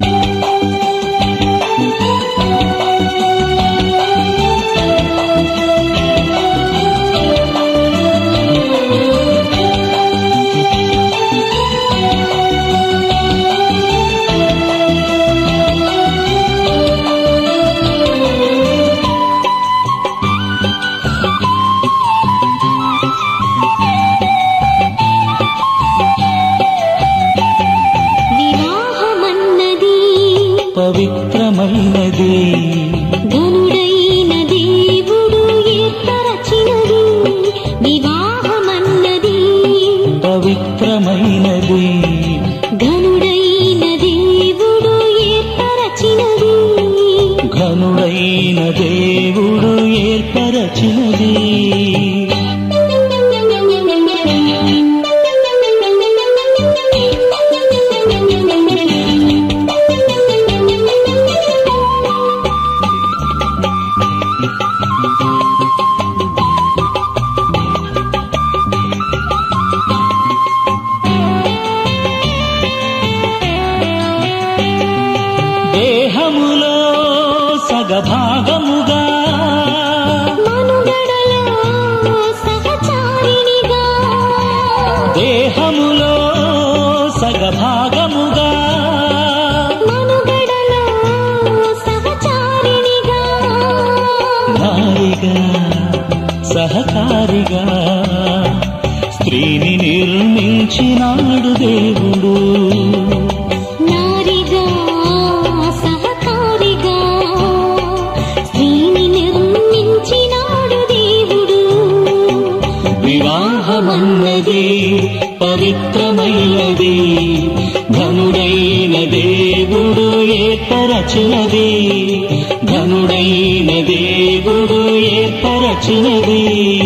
వివాహమన్నది పవిత్రమైనది ఘనుడైన దేవుడు ఏర్పరచినది వివాహమన్నది పవిత్రమైనది ఘనుడైన దేవుడు ఏర్పరచినది ఘనుడైన దేవుడు ఏర్పరచినది దేహములో సగభాగముగా మనుగడలో సహచారిణిగా దేహములో సగభాగముగా మనుగడలో సహచారిణిగా నారిగా సహకారిగా స్త్రీని నిర్మించినాడు దేవుడు నారిగా సహకారిగా స్త్రీని నిర్మించినాడు దేవుడు వివాహమన్నది పవిత్రమైనది ఘనుడైన దేవుడు ఏర్పరచినది ఘనుడైన దేవుడు ఏర్పరచినది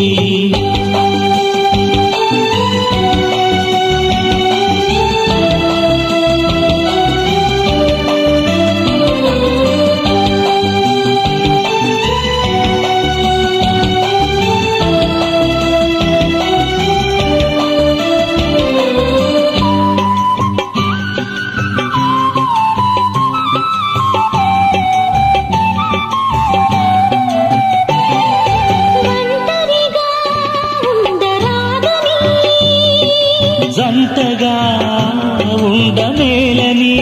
ఒంటరిగా ఉండరాదని జంటగా ఉండమేలని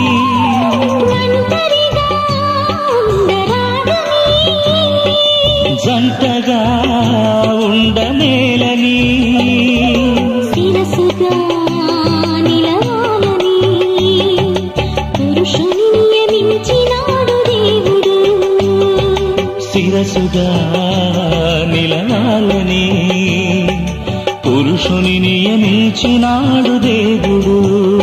ఒంటరిగా ఉండరాదని జంటగా ఉండమేలని శిరసుగా నిలవాలని పురుషుని నియమించినాడు దేవుడు శిరసుగా నిలవాలని పురుషుని నియమించినాడు దేవుడు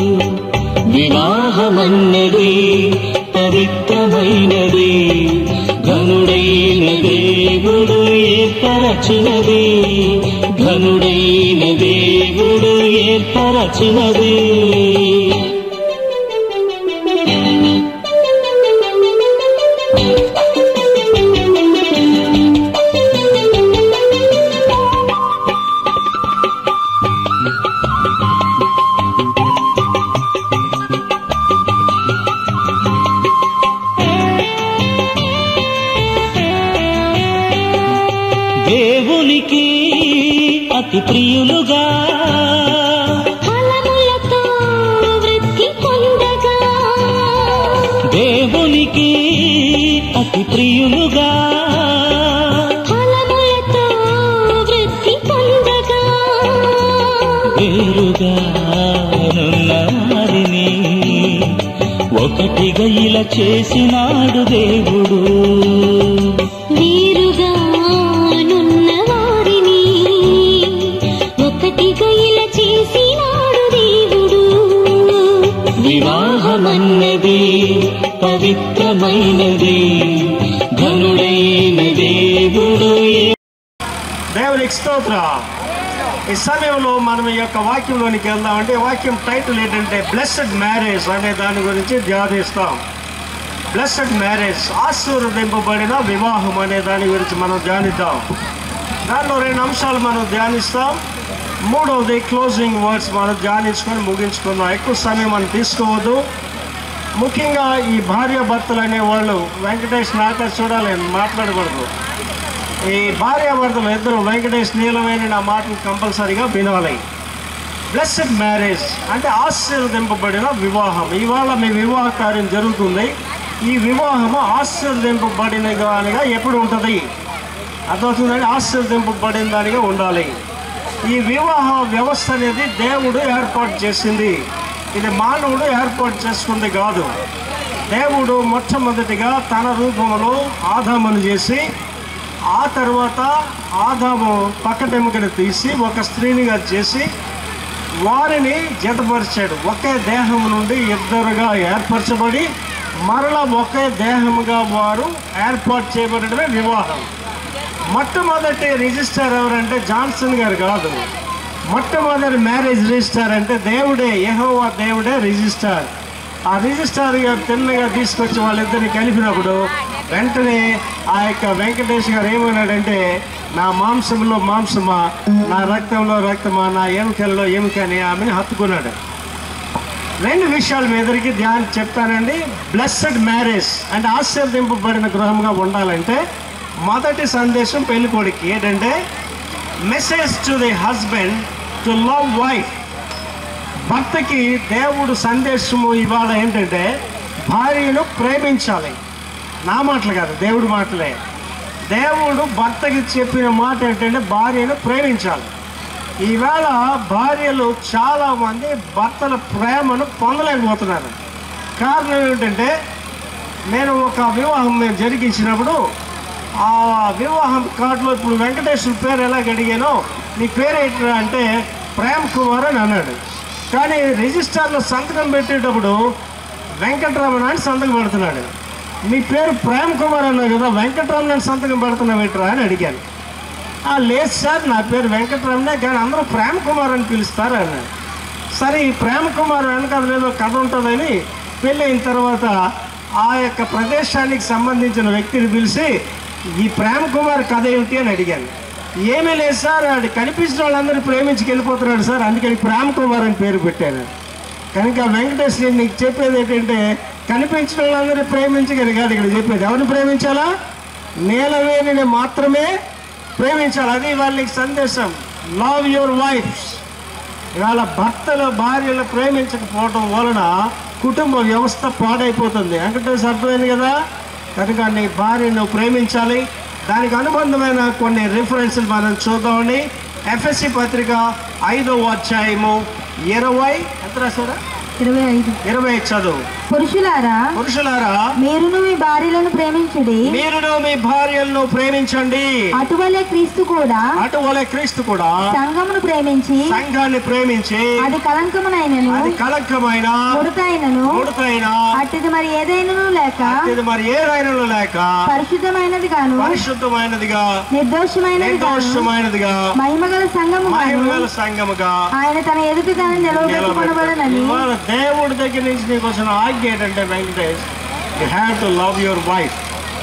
వివాహమన్నది పవిత్రమైనది ఘనుడైన దేవుడు ఏర్పరచినది ఘనుడైన దేవుడు ఏర్పరచినది దేవునికి అతి ప్రియులుగా ఫలములతో వృద్ధి పొందగా దేవునికి అతి ప్రియులుగా ఫలములతో వృద్ధి పొందగా వేరుగా నున్న వారిని ఒకటిగా ఇలా చేసినాడు దేవుడు వేరుగా నున్న వారిని ఒకటిగా ఇలా చేసినాడు దేవుడు వివాహమన్నది పవిత్రమైనది ఘనుడైన దేవుడు ఏ- దేవునికి స్తోత్ర ఈ సమయంలో మనం ఈ యొక్క వాక్యంలోనికి వెళ్దామంటే వాక్యం టైటిల్ ఏంటంటే బ్లెస్డ్ మ్యారేజ్ అనే దాని గురించి ధ్యానిస్తాం బ్లెస్డ్ మ్యారేజ్ ఆశీర్వదింపబడిన వివాహం అనే దాని గురించి మనం ధ్యానిద్దాం దానిలో రెండు అంశాలు మనం ధ్యానిస్తాం మూడవది క్లోజింగ్ వర్డ్స్ మనం ధ్యానించుకొని ముగించుకుందాం ఎక్కువ సమయం మనం తీసుకోవద్దు ముఖ్యంగా ఈ భార్య భర్తలు అనేవాళ్ళు వెంకటేష్ నాక చూడాలి మాట్లాడకూడదు ఈ భార్య భర్తలు ఇద్దరు వెంకటేష్ నీలవేణి నా మాటలు కంపల్సరీగా వినాలి బ్లెస్డ్ మ్యారేజ్ అంటే ఆశీర్వదింపబడిన వివాహం ఇవాళ మీ వివాహ కార్యం జరుగుతుంది ఈ వివాహము ఆశీర్వదింపబడిన దానిగా ఎప్పుడు ఉంటుంది అర్థమవుతుందండి ఆశీర్వదింపబడిన దానిగా ఉండాలి ఈ వివాహ వ్యవస్థ అనేది దేవుడు ఏర్పాటు చేసింది ఇది మానవుడు ఏర్పాటు చేసుకుంది కాదు దేవుడు మొట్టమొదటిగా తన రూపంలో ఆదామును చేసి ఆ తర్వాత ఆదాము పక్కటెముకను తీసి ఒక స్త్రీనిగా చేసి వారిని జతపరిచాడు ఒకే దేహం నుండి ఇద్దరుగా ఏర్పరచబడి మరలా ఒకే దేహముగా వారు ఏర్పాటు చేయబడమే వివాహం మొట్టమొదటి రిజిస్టర్ ఎవరంటే జాన్సన్ గారు కాదు మొట్టమొదటి మ్యారేజ్ రిజిస్టర్ అంటే దేవుడే యెహోవా దేవుడే రిజిస్టర్ ఆ రిజిస్టర్ గారు తిన్నగా తీసుకొచ్చి వాళ్ళిద్దరిని కలిపినప్పుడు వెంటనే ఆ యొక్క వెంకటేష్ గారు ఏమన్నాడంటే నా మాంసంలో మాంసమా నా రక్తంలో రక్తమా నా ఎముకల్లో ఎముక అని ఆమెను హత్తుకున్నాడు రెండు విషయాలు మీ ఎదురికి ధ్యానం చెప్తానండి బ్లెస్సడ్ మ్యారేజ్ అంటే ఆశీర్దింపబడిన గృహంగా ఉండాలంటే మొదటి సందేశం పెళ్ళికొడికి ఏంటంటే message to the husband to love wife భర్తకి దేవుడు సందేశము ఇవాళ ఏంటంటే భార్యను ప్రేమించాలి నా మాటలు కాదు దేవుడి మాటలే దేవుడు భర్తకి చెప్పిన మాట ఏంటంటే భార్యను ప్రేమించాలి ఈవేళ భార్యలు చాలామంది భర్తల ప్రేమను పొందలేకపోతున్నారు కారణం ఏమిటంటే నేను ఒక వివాహం మేము జరిగించినప్పుడు ఆ వివాహం కార్డులో ఇప్పుడు వెంకటేశ్వర పేరు ఎలా అడిగానో నీ పేరు ఏంటి అంటే ప్రేమ్ కుమార్ అని అన్నాడు కానీ రిజిస్టర్లో సంతకం పెట్టేటప్పుడు వెంకటరమణ అని సంతకం పెడుతున్నాడు మీ పేరు ప్రేమ్ కుమార్ అన్నావు కదా వెంకటరమణ అని సంతకం పెడుతున్నావు ఏంట్రా అని అడిగాను "ఆ, లేదు సార్ నా పేరు వెంకటరమణే కానీ అందరూ ప్రేమ్ కుమార్ అని పిలుస్తారు అన్నాడు సరే ఈ ప్రేమ కుమార్ వెనకాల ఏదో కథ ఉంటుందని పెళ్ళైన తర్వాత ఆ యొక్క ప్రదేశానికి సంబంధించిన వ్యక్తిని పిలిచి ఈ ప్రేమ కుమార్ కథ ఏమిటి అని అడిగాను ఏమీ లేదు సార్ ఆడు కనిపించిన వాళ్ళందరూ ప్రేమించి వెళ్ళిపోతున్నాడు సార్ అందుకని ప్రేమ కుమార్ అని పేరు పెట్టాను కనుక వెంకటేష్ నేను నీకు చెప్పేది ఏంటంటే కనిపించిన వాళ్ళందరూ ప్రేమించగలి కాదు ఇక్కడ చెప్పేది ఎవరిని ప్రేమించాలా నీలవేణిని మాత్రమే ప్రేమించాలి అది వాళ్ళకి సందేశం లవ్ యువర్ వైఫ్స్ ఇవాళ భర్తలు భార్యలు ప్రేమించకపోవడం వలన కుటుంబ వ్యవస్థ పాడైపోతుంది వెంకటేశ్వర అర్థమైంది కదా కనుక నీ భార్యను ప్రేమించాలి దానికి అనుబంధమైన కొన్ని రిఫరెన్స్లు మనం చూద్దామండి ఎఫ్ఎస్సి పత్రిక ఐదవ అధ్యాయము ఇరవై ఎంత రాశారా ఇరవై ఐదు ఇరవై చదువు పురుషులారా పురుషులారా మీరును మీ భార్యలను ప్రేమించుడి మీరును మీ భార్యలను ప్రేమించండి అటువలే క్రీస్తు కూడా అటువలే క్రీస్తు కూడా సంఘమును ప్రేమించి సంఘాన్ని ప్రేమించి అది కలంకమునైనను అది కలక్కమైన ముడతైనను ముడతైన అట్టిది మరి ఏదైనను లేక ఇది మరి ఏ రైనలు లేక పరిశుద్ధమైనది గాను పరిశుద్ధమైనదిగా నిర్దోషమైనది గాను నిర్దోషమైనదిగా మహిమగల సంఘము గాను మహిమగల సంఘముగా ఆయన తన ఎదుటి తన నిలవబెట్టుకునబడనని ఇవాళ దేవుడి దగ్గర నుంచి నీకు వచ్చిన ఆజ్ఞ ఏంటంటే Venkatesh you have to love your wife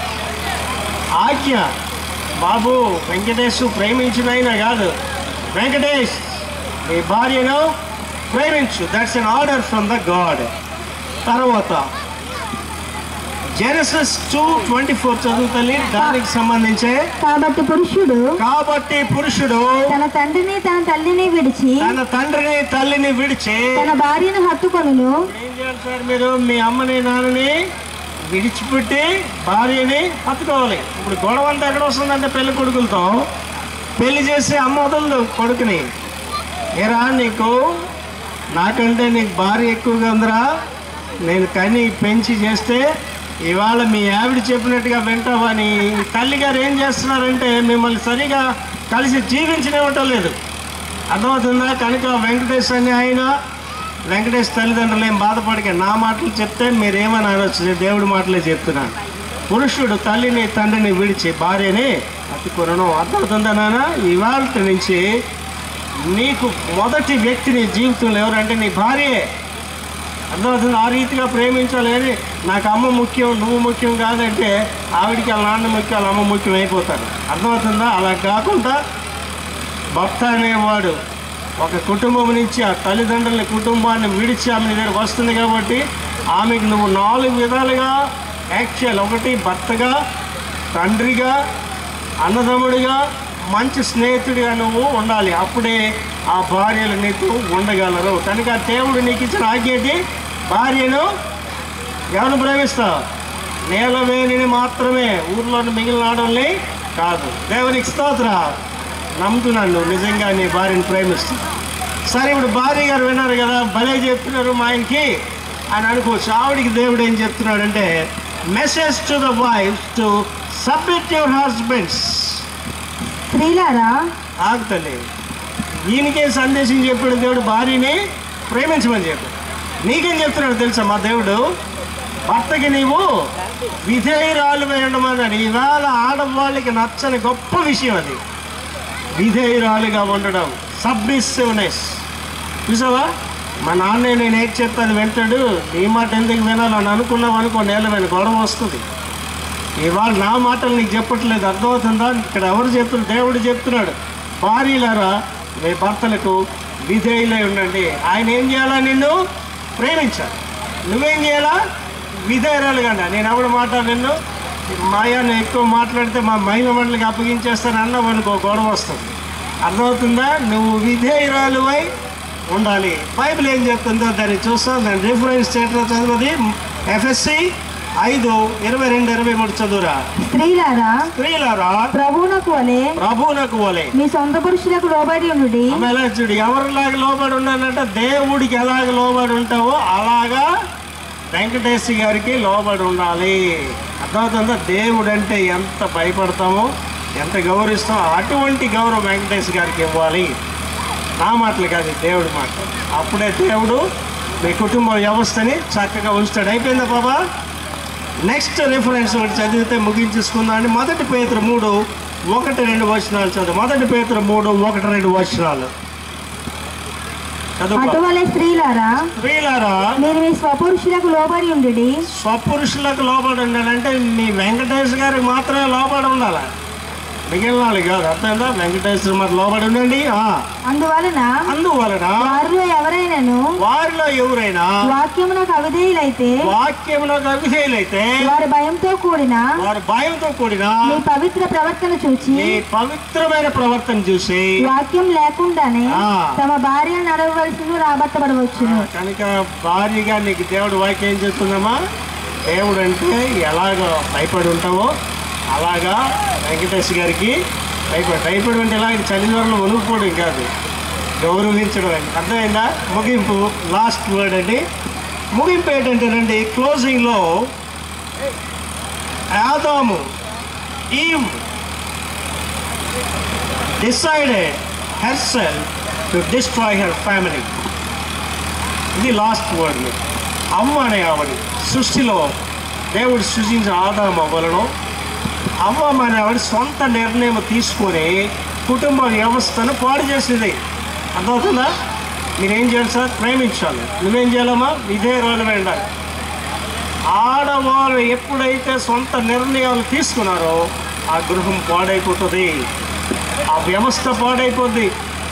ఆజ్ఞ బాబు వెంకటేష్ ప్రేమించినైనా కాదు వెంకటేష్ నీ భార్యను ప్రేమించు that's an order from the God తర్వాత జెనసిస్ టూ ట్వంటీ ఫోర్ చదువు తల్లి దానికి సంబంధించే కాబట్టి పురుషుడు కాబట్టి పురుషుడు తన తండ్రిని తన తల్లిని విడిచి తన తండ్రిని తల్లిని విడిచి తన భార్యను హత్తుకొనును ఏం చేయాలి సార్ మీరు మీ అమ్మని నాన్నని విడిచిపెట్టి భార్యని హత్తుకోవాలి ఇప్పుడు గొడవ అంతా ఎక్కడ వస్తుందంటే పెళ్లి కొడుకులతో పెళ్లి చేసి అమ్మ వదలదు కొడుకుని ఏరా నీకు నాకంటే నీకు భార్య ఎక్కువగా ఉందిరా నేను కని పెంచి చేస్తే ఇవాళ మీ ఆవిడ చెప్పినట్టుగా వింటావని తల్లిగారు ఏం చేస్తున్నారంటే మిమ్మల్ని సరిగా కలిసి జీవించనివ్వటం లేదు అర్థమవుతుందా కనుక వెంకటేష్ అని ఆయన వెంకటేష్ తల్లిదండ్రులు ఏం బాధపడక నా మాటలు చెప్తే మీరేమని అనొచ్చు నేను దేవుడి మాటలే చెప్తున్నాను పురుషుడు తల్లిని తండ్రిని విడిచి భార్యని అతుకొనను అర్థమవుతుందా నాన్న ఇవాళ నుంచి నీకు మొదటి వ్యక్తి నీ జీవితంలో ఎవరంటే నీ భార్యే అర్థమవుతుంది ఆ రీతిగా ప్రేమించాలి కానీ నాకు అమ్మ ముఖ్యం నువ్వు ముఖ్యం కాదంటే ఆవిడికి వాళ్ళ నాన్న ముఖ్యం వాళ్ళ అమ్మ ముఖ్యం అయిపోతారు అర్థమవుతుందా అలా కాకుండా భర్త అనేవాడు ఒక కుటుంబం నుంచి ఆ తల్లిదండ్రుల కుటుంబాన్ని విడిచి ఆమె దగ్గర వస్తుంది కాబట్టి ఆమెకు నువ్వు నాలుగు విధాలుగా యాక్ట్ చేయాలి ఒకటి భర్తగా తండ్రిగా అన్నదమ్ముడిగా మంచి స్నేహితుడిగా నువ్వు ఉండాలి అప్పుడే ఆ భార్యలు నీకు ఉండగలరు కనుక దేవుడు నీకు ఇచ్చిన ఆజ్ఞకి భార్యను ఎవరిని ప్రేమిస్తావు నేలవేణిని మాత్రమే ఊర్లోని మిగిలిన ఆడవాళ్ళని కాదు దేవునికి స్తోత్ర నమ్ముతున్నాను నువ్వు నిజంగా నీ భార్యను ప్రేమిస్తూ సరే ఇప్పుడు భార్య గారు విన్నారు కదా భలే చెప్తున్నారు మా ఆయనకి అని అనుకోవచ్చు ఆవిడికి దేవుడు ఏం చెప్తున్నాడంటే message to the wife to submit your husbands స్త్రీలారా ఆగుతలే ఈయనకే సందేశం చెప్పాడు దేవుడు భార్యని ప్రేమించమని చెప్పాడు నీకేం చెప్తున్నాడు తెలుసా మా దేవుడు భర్తకి నీవు విధేయురాలు ఉండమని ఇవాళ ఆడవాళ్ళకి నచ్చని గొప్ప విషయం అది విధేయురాలుగా ఉండడం సబ్మిసివ్నెస్ చూసావా మా నాన్న నేను ఏం చెప్తాను వింటాడు నీ మాట ఎందుకు వినాలని అనుకున్నావు అనుకో నేల మీద గొడవ వస్తుంది ఇవాళ నా మాటలు నీకు చెప్పట్లేదు అర్థమవుతుందా ఇక్కడ ఎవరు చెప్తున్నారు దేవుడు చెప్తున్నాడు భార్యలారా మీ భర్తలకు విధేయులై ఉండండి ఆయన ఏం చేయాలా నిన్ను ప్రేమించాలి నువ్వేం చేయాలా విధేయురాలు కదా నేను ఎవడు మాట నిన్ను మాయాన్ని ఎక్కువ మాట్లాడితే మా మహిళ మండలికి అప్పగించేస్తాను అన్నావు అనుకో గొడవ వస్తుంది అర్థమవుతుందా నువ్వు విధేయురాలువై ఉండాలి బైబిల్ ఏం చెప్తుందో దాన్ని చూస్తాం దాని రిఫరెన్స్ చేతిలో చదువుది ఎఫ్ఎస్సి ఐదు ఇరవై రెండు ఇరవై మూడు చదువురా స్త్రీలారా స్త్రీలారా ప్రభువునకు వలె ప్రభువునకు వలే మీ సొంత పురుషులకు లోబడి ఉండుడి ఆమె ఎలా చూడు ఎవరిలాగా లోబడి ఉండాలంటే దేవుడికి ఎలాగ లోబడి ఉంటావో అలాగా వెంకటేశ్ గారికి లోబడి ఉండాలి అర్థమవుతుందా దేవుడు అంటే ఎంత భయపడతామో ఎంత గౌరవిస్తామో అటువంటి గౌరవం వెంకటేశ్ గారికి ఇవ్వాలి నా మాటలు కాదు దేవుడి మాట అప్పుడే దేవుడు మీ కుటుంబ వ్యవస్థని చక్కగా ఉంచుతాడు అయిపోయిందా బాబా నెక్స్ట్ రిఫరెన్స్ ఒకటి చదివితే ముగించేసుకుందాం అండి మొదటి పేతురు మూడు ఒకటి రెండు వచనాలు చదువు మొదటి పేతురు మూడు ఒకటి రెండు వచనాలు చదువు అటువలే స్త్రీలారా స్త్రీలారా మీరు మీ స్వపురుషులకు లోబడి ఉండుడి స్వపురుషులకు లోబడి ఉండాలంటే మీ వెంకటేష్ గారికి మాత్రమే లోబడి ఉండాలి మిగిలిన వాళ్ళకి కాదు అర్థమైందా వెంకటేశ్వర మరి లోబడి ఉండండి ఆ. అందువలన అందువలన వారిలో ఎవరైనాను వారిలో ఎవరైనా వాక్యమునకు అవిధేయులైతే వాక్యములో అవిధేయులైతే వారి భయంతో కూడిన వారు భయంతో కూడిన మీ పవిత్ర ప్రవర్తన చూచి నీ పవిత్రమైన ప్రవర్తన చూసి వాక్యం లేకుండానే ఆ. తమ భార్య నడవవలసిన రాబట్టబడవచ్చును కనుక భారీగా నీకు దేవుడు వాక్యం ఏం చెప్తుందమ్మా దేవుడు అంటే ఎలాగ భయపడి ఉంటావో అలాగా వెంకటేష్ గారికి భయపడి భయపడి అంటే ఎలాగ చలిజ్వరంలో వణుకుపోవడం కాదు గౌరవించడం అండి అర్థమైందా ముగింపు లాస్ట్ వర్డ్ అండి ముగింపు ఏంటంటేనండి క్లోజింగ్లో ఆదాము Eve decided her self to destroy her family ఇది లాస్ట్ వర్డ్ అమ్మ అనే ఆవిడ సృష్టిలో దేవుడు సృజించిన ఆదామ వలన అమ్మ అనే ఆవిడ సొంత నిర్ణయం తీసుకొని కుటుంబ వ్యవస్థను పాడు చేసింది అర్థమవుతుందా మీరేం చేయాలి సార్ ప్రేమించాలి నువ్వేం చేయాలమ్మా విధేయరాలు ఉండాలి ఆడవాళ్ళు ఎప్పుడైతే సొంత నిర్ణయాలు తీసుకున్నారో ఆ గృహం పాడైపోతుంది ఆ వ్యవస్థ పాడైపోద్ది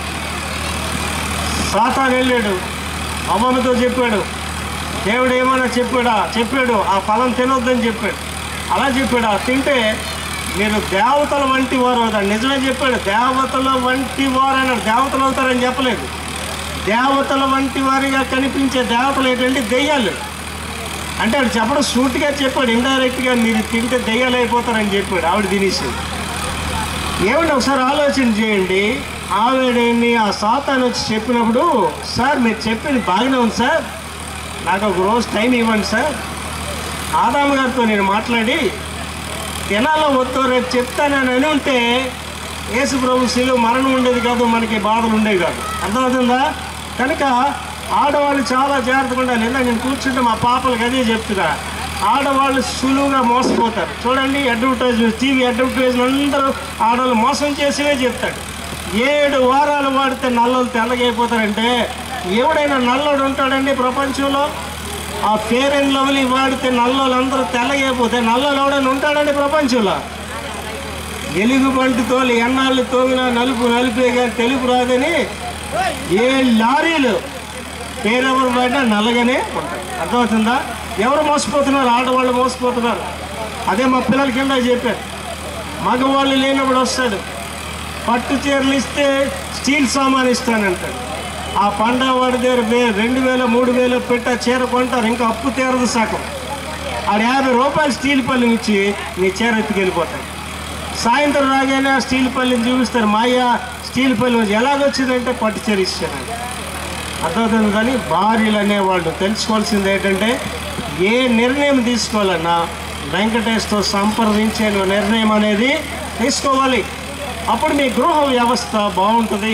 సాతాన్ వెళ్ళాడు అమ్మమ్మతో చెప్పాడు దేవుడు ఏమైనా చెప్పాడా చెప్పాడు ఆ ఫలం తినొద్దని చెప్పాడు అలా చెప్పాడు ఆ తింటే మీరు దేవతల వంటి వారు అవుతాడు నిజమే చెప్పాడు దేవతల వంటి వారు అన్నాడు దేవతలు అవుతారని చెప్పలేదు దేవతల వంటి వారిగా కనిపించే దేవతలు ఏంటంటే దెయ్యాలు అంటే ఆడు చెప్పడం సూటిగా చెప్పాడు ఇండైరెక్ట్గా మీరు తింటే దెయ్యాలు అయిపోతారని చెప్పాడు ఆవిడ తినేసి ఏమండి ఒకసారి ఆలోచన చేయండి ఆవిడని ఆ సాతాన్ వచ్చి చెప్పినప్పుడు సార్ మీరు చెప్పింది బాగానే ఉంది సార్ నాకు ఒక రోజు టైం ఇవ్వండి సార్ ఆదాము గారితో నేను మాట్లాడి తినాలో వద్దో రేపు చెప్తానని అని ఉంటే యేసు ప్రభు శిలువ మరణం ఉండేది కాదు మనకి బాధలు ఉండేవి కాదు అర్థమవుతుందా కనుక ఆడవాళ్ళు చాలా జాగ్రత్తగా ఉండాలి ఇలా నేను కూర్చుంటే మా పాపలకు అదే చెప్తున్నా ఆడవాళ్ళు సులువుగా మోసపోతారు చూడండి అడ్వర్టైజ్మెంట్ టీవీ అడ్వర్టైజ్మెంట్ అందరూ ఆడవాళ్ళు మోసం చేసివే చెప్తాడు ఏడు వారాలు వాడితే నల్లలు తెల్లగైపోతారంటే ఎవడైనా నల్లోడు ఉంటాడండి ప్రపంచంలో ఆ ఫేర్ అండ్ లవ్లీ వాడితే నల్లోళ్ళు అందరూ తెల్లగైపోతే నల్లోళ్ళు ఎవడైనా ఉంటాడండి ప్రపంచంలో ఎలుగు బంటి తోలి ఎన్నాళ్ళు తోమినా నలుపు నలిపే కానీ తెలుపు రాదని ఏ లారీలు పేరెవరు పడినా నల్లగానే ఉంటారు అర్థమవుతుందా ఎవరు మోసపోతున్నారు ఆడవాళ్ళు మోసపోతున్నారు అదే మా పిల్లల కింద చెప్పారు మగవాళ్ళు లేనప్పుడు వస్తాడు పట్టు చీరలు ఇస్తే స్టీల్ సామాన్ ఇస్తానంటాడు ఆ పండగ వాడి దగ్గర వే- రెండు వేల మూడు వేలు పెట్టి ఆ చీర కొంటారు ఇంకా అప్పు తీరదు సగం ఆడు యాభై రూపాయలు స్టీల్ పళ్ళెం ఇచ్చి నీ చీర ఎత్తుకెళ్ళిపోతాడు సాయంత్రం రాగానే ఆ స్టీల్ పళ్ళెం చూపిస్తారు మాయ స్టీల్ పళ్ళెం ఎలాగొచ్చిందంటే పట్టు చీర ఇచ్చానండి అర్థమవుతుంది కానీ భార్యలు అనేవాళ్ళు తెలుసుకోవాల్సింది ఏంటంటే ఏ నిర్ణయం తీసుకోవాలన్నా వెంకటేష్తో సంప్రదించే నిర్ణయం అనేది తీసుకోవాలి అప్పుడు మీ గృహ వ్యవస్థ బాగుంటుంది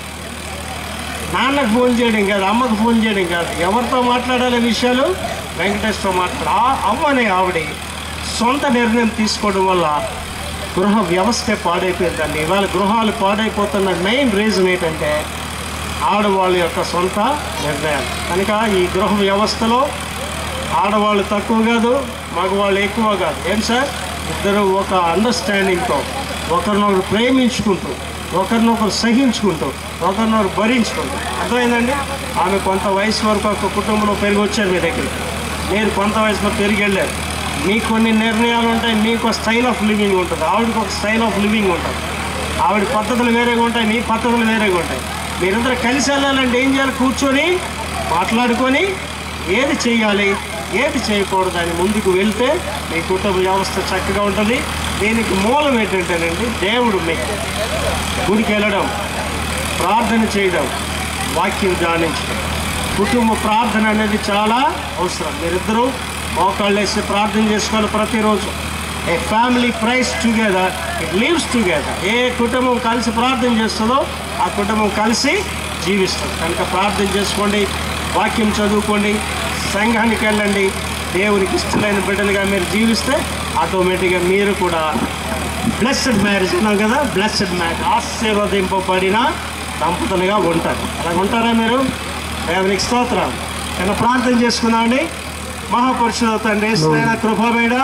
నాన్నకు ఫోన్ చేయడం కాదు అమ్మకు ఫోన్ చేయడం కాదు ఎవరితో మాట్లాడాలి విషయాలు వెంకటేష్తో మాట్లాడు ఆ అమ్మనే ఆవిడ సొంత నిర్ణయం తీసుకోవడం వల్ల గృహ వ్యవస్థే పాడైపోయిందండి ఇవాళ గృహాలు పాడైపోతున్న మెయిన్ రీజన్ ఏంటంటే ఆడవాళ్ళ యొక్క సొంత నిర్ణయాలు కనుక ఈ గృహ వ్యవస్థలో ఆడవాళ్ళు తక్కువ కాదు మగవాళ్ళు ఎక్కువ కాదు ఏం సార్ ఇద్దరు ఒక అండర్స్టాండింగ్తో ఒకరినొకరు ప్రేమించుకుంటూ ఒకరినొకరు సహించుకుంటూ ఒకరినొకరు భరించుకుంటూ అర్థమైందండి ఆమె కొంత వయసు వరకు ఒక కుటుంబంలో పెరిగి వచ్చారు మీ దగ్గరికి మీరు కొంత వయసులో పెరిగి వెళ్ళారు మీకు కొన్ని నిర్ణయాలు ఉంటాయి మీకు ఒక స్టైల్ ఆఫ్ లివింగ్ ఉంటుంది ఆవిడకి ఒక స్టైల్ ఆఫ్ లివింగ్ ఉంటుంది ఆవిడ పద్ధతులు వేరేగా ఉంటాయి మీ పద్ధతులు వేరేగా ఉంటాయి మీరందరూ కలిసి వెళ్ళాలంటే ఏం చేయాలి కూర్చొని మాట్లాడుకొని ఏది చేయాలి ఏది చేయకూడదు అని ముందుకు వెళ్తే మీ కుటుంబ వ్యవస్థ చక్కగా ఉంటుంది దీనికి మూలం ఏంటంటేనండి దేవుడు మీకు గుడికి వెళ్ళడం ప్రార్థన చేయడం వాక్యం ధ్యానించడం కుటుంబ ప్రార్థన అనేది చాలా అవసరం మీరిద్దరూ మోకాళ్ళు వేసి ప్రార్థన చేసుకోవాలి ప్రతిరోజు a family prays together it lives together ఏ కుటుంబం కలిసి ప్రార్థన చేస్తుందో ఆ కుటుంబం కలిసి జీవిస్తుంది కనుక ప్రార్థన చేసుకోండి వాక్యం చదువుకోండి సంఘానికి వెళ్ళండి దేవునికి ఇష్టమైన బిడ్డలుగా మీరు జీవిస్తే ఆటోమేటిక్గా మీరు కూడా బ్లెస్డ్ మ్యారేజ్ అన్నాం కదా బ్లెస్డ్ మ్యారేజ్ ఆశీర్వదింపబడిన దంపతులుగా ఉంటారు అలా ఉంటారా మీరు దేవునికి స్తోత్రం కన్నా ప్రార్థన చేసుకుందామండి మహాపురుషుల తండ్రి శ్రేణ కృపమేడ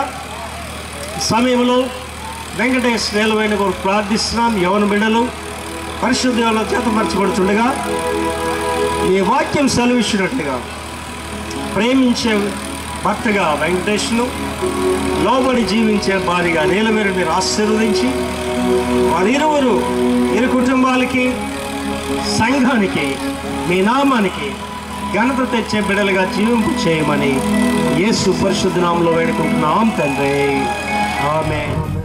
సమయంలో వెంకటేశ్ వేలవైన కొరకు ప్రార్థిస్తున్నాం యవన బిడ్డలు పరిశుద్ధంలో చేతపరచబడుతుండగా ఈ వాక్యం సెలవిచ్చినట్టుగా ప్రేమించే భర్తగా వెంకటేష్ను లోబడి జీవించే భార్యగా నీలమేరు మీరు ఆశీర్వదించి వారిరువురు ఇరు కుటుంబాలకి సంఘానికి మీ నామానికి ఘనత తెచ్చే బిడలుగా జీవింపు చేయమని యేసు పరిశుద్ధ నామంలో వేడుకుంటున్నాం తండ్రి ఆమె